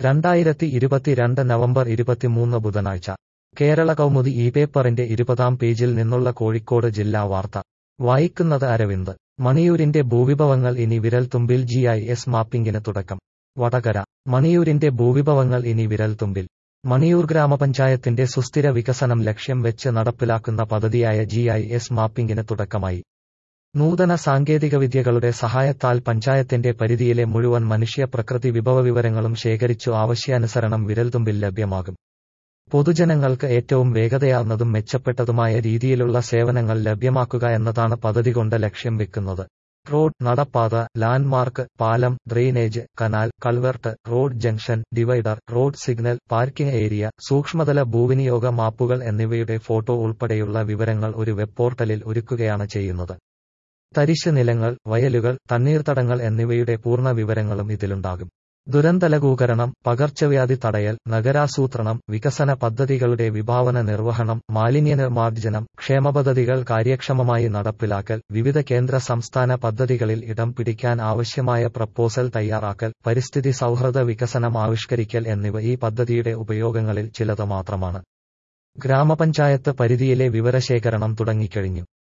രണ്ടായിരത്തി ഇരുപത്തിരണ്ട് നവംബർ ഇരുപത്തിമൂന്ന് ബുധനാഴ്ച കേരള കൗമുദി ഈ പേപ്പറിന്റെ ഇരുപതാം പേജിൽ നിന്നുള്ള കോഴിക്കോട് ജില്ലാ വാർത്ത വായിക്കുന്നത് അരവിന്ദ് മണിയൂരിന്റെ ഭൂവിഭവങ്ങൾ ഇനി വിരൽത്തുമ്പിൽ ജി ഐ എസ് മാപ്പിംഗിന് തുടക്കം വടകര മണിയൂരിന്റെ ഭൂവിഭവങ്ങൾ ഇനി വിരൽത്തുമ്പിൽ മണിയൂർ ഗ്രാമപഞ്ചായത്തിന്റെ സുസ്ഥിര വികസനം ലക്ഷ്യം വെച്ച് നടപ്പിലാക്കുന്ന പദ്ധതിയായ ജി ഐ എസ് മാപ്പിംഗിന് തുടക്കമായി നൂതന സാങ്കേതികവിദ്യകളുടെ സഹായത്താൽ പഞ്ചായത്തിന്റെ പരിധിയിലെ മുഴുവൻ മനുഷ്യ പ്രകൃതി വിഭവവിവരങ്ങളും ശേഖരിച്ചു ആവശ്യാനുസരണം വിരൽത്തുമ്പിൽ ലഭ്യമാകും പൊതുജനങ്ങൾക്ക് ഏറ്റവും വേഗതയാർന്നതും മെച്ചപ്പെട്ടതുമായ രീതിയിലുള്ള സേവനങ്ങൾ ലഭ്യമാക്കുക എന്നതാണ് പദ്ധതി കൊണ്ട് ലക്ഷ്യം വെക്കുന്നത് റോഡ് നടപ്പാത ലാൻഡ്മാർക്ക് പാലം drainage canal culvert road junction divider road signal parking area സൂക്ഷ്മതല ഭൂവിനിയോഗ മാപ്പുകൾ എന്നിവയുടെ ഫോട്ടോ ഉൾപ്പെടെയുള്ള വിവരങ്ങൾ ഒരു വെബ് പോർട്ടലിൽ ഒരുക്കുകയാണ് ചെയ്യുന്നത് തരിശ് നിലങ്ങൾ വയലുകൾ തണ്ണീർത്തടങ്ങൾ എന്നിവയുടെ പൂർണ്ണ വിവരങ്ങളും ഇതിലുണ്ടാകും ദുരന്തലഘൂകരണം പകർച്ചവ്യാധി തടയൽ നഗരാസൂത്രണം വികസന പദ്ധതികളുടെ വിഭാവന നിർവഹണം മാലിന്യനിർമ്മാർജ്ജനം ക്ഷേമപദ്ധതികൾ കാര്യക്ഷമമായി നടപ്പിലാക്കൽ വിവിധ കേന്ദ്ര സംസ്ഥാന പദ്ധതികളിൽ ഇടം പിടിക്കാൻ ആവശ്യമായ പ്രപ്പോസൽ തയ്യാറാക്കൽ പരിസ്ഥിതി സൗഹൃദ വികസനം ആവിഷ്കരിക്കൽ എന്നിവ ഈ പദ്ധതിയുടെ ഉപയോഗങ്ങളിൽ ചിലത് മാത്രമാണ് ഗ്രാമപഞ്ചായത്ത് പരിധിയിലെ വിവരശേഖരണം തുടങ്ങിക്കഴിഞ്ഞു